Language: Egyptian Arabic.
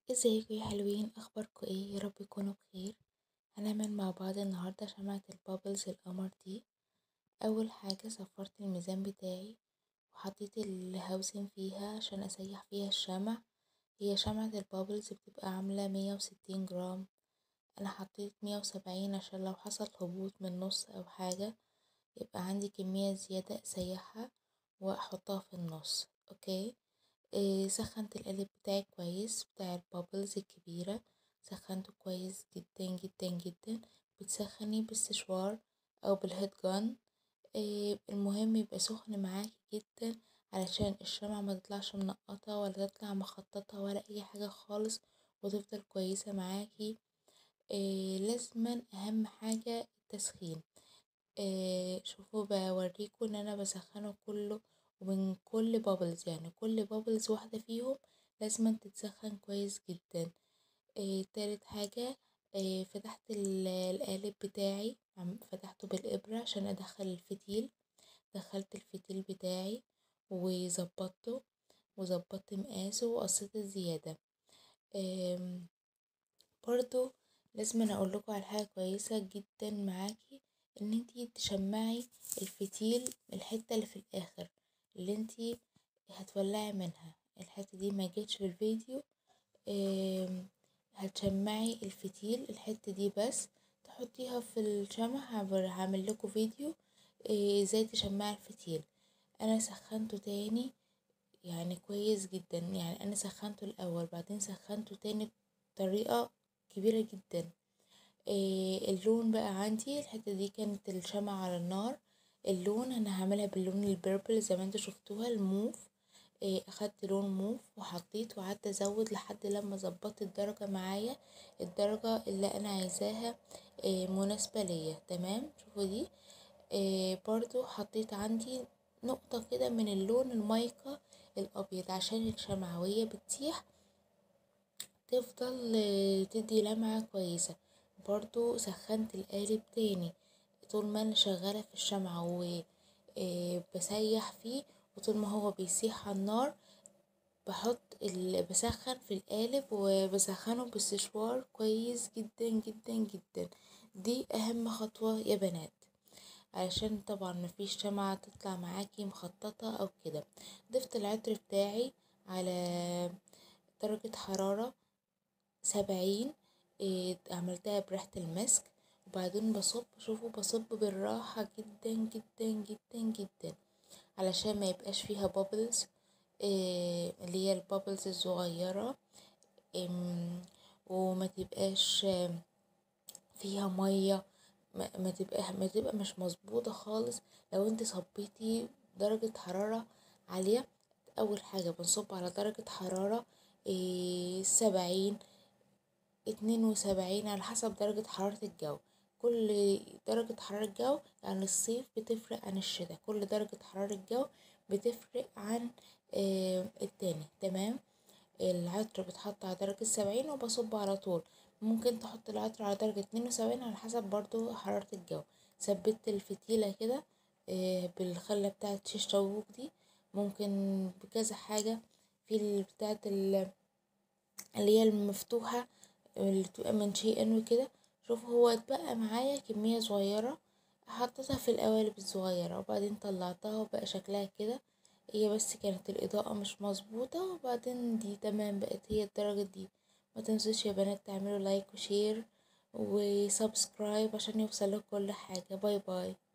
ازيكم يا حلوين اخباركم ايه يا رب يكونوا بخير هنعمل مع بعض النهارده شمعة البابلز القمر دي اول حاجة صفرت الميزان بتاعي وحطيت الهاوسين فيها عشان اسيح فيها الشمع هي شمعة البابلز بتبقى عاملة مية وستين جرام انا حطيت مية وسبعين عشان لو حصل هبوط من النص او حاجة يبقى عندي كمية زيادة اسيحها واحطها في النص اوكي إيه سخنت القالب بتاعي كويس بتاع البابلز الكبيرة سخنته كويس جدا جدا جدا بتسخني بالسشوار او بالهيد جان إيه المهم يبقى سخن معاكي جدا علشان الشمعة ما تطلعش منقطة ولا تطلع مخططة ولا اي حاجة خالص وتفضل كويسة معاكي إيه لازما اهم حاجة التسخين إيه شوفوا بوريكم ان انا بسخنه كله ومن كل بابلز يعني كل بابلز واحدة فيهم لازم تتسخن كويس جدا إيه تالت حاجة إيه فتحت القالب بتاعي فتحته بالإبرة عشان أدخل الفتيل دخلت الفتيل بتاعي وظبطته وظبطت مقاسه وقصيت الزيادة إيه برضو لازم اقولكوا على حاجة كويسة جدا معاكي ان انتي تشمعي الفتيل الحتة اللي في الاخر اللي انتي هتولعي منها الحتة دي ما جتش في الفيديو هتشمعي الفتيل الحتة دي بس تحطيها في الشمع هعمل لكم فيديو ازاي تشمعي الفتيل انا سخنته تاني يعني كويس جدا يعني انا سخنته الاول بعدين سخنته تاني بطريقة كبيرة جدا اللون بقى عندي الحتة دي كانت الشمع على النار اللون انا هعملها باللون البيربل زي ما انتوا شفتوها الموف اخدت لون موف وحطيت وقعدت ازود لحد لما ظبطت الدرجة معايا الدرجة اللي انا عايزاها مناسبة ليا تمام شوفوا دي برضو حطيت عندي نقطة كده من اللون المايكا الابيض عشان الشمعة وهي بتسيح تفضل تدي لمعة كويسة برضو سخنت القالب تاني طول ما انا شغالة في الشمعة وبسيح فيه وطول ما هو بيسيح على النار بحط بسخن في القالب وبسخنه بالسشوار كويس جدا جدا جدا دي اهم خطوة يا بنات علشان طبعا مفيش شمعة تطلع معاكي مخططة او كده ضفت العطر بتاعي على درجة حرارة سبعين عملتها بريحة المسك وبعدين بصب شوفوا بصب بالراحة جدا جدا جدا جدا علشان ما يبقاش فيها بابلز اللي هي البابلز الصغيرة وما تبقاش فيها مية ما تبقى ما تبقى مش مظبوطة خالص لو انت صبيتي درجة حرارة عالية اول حاجة بنصب على درجة حرارة سبعين اتنين وسبعين على حسب درجة حرارة الجو كل درجة حرارة الجو يعني الصيف بتفرق عن الشتاء كل درجة حرارة الجو بتفرق عن آه التاني تمام العطر بتحط على درجة سبعين وبصب على طول ممكن تحط العطر على درجة اتنين وسبعين على حسب برضو حرارة الجو ثبت الفتيلة كده آه بالخلة بتاعة شيش طاووق دي ممكن بكذا حاجة في بتاعة اللي هي المفتوحة اللي بتبقى من شي ان وكده شوف هو اتبقى معايا كمية صغيرة حطيتها في القوالب الصغيرة وبعدين طلعتها وبقى شكلها كده هي بس كانت الإضاءة مش مظبوطة وبعدين دي تمام بقت هي الدرجة دي ما تنسوش يا بنات تعملوا لايك وشير وسبسكرايب عشان يوصلك كل حاجة باي باي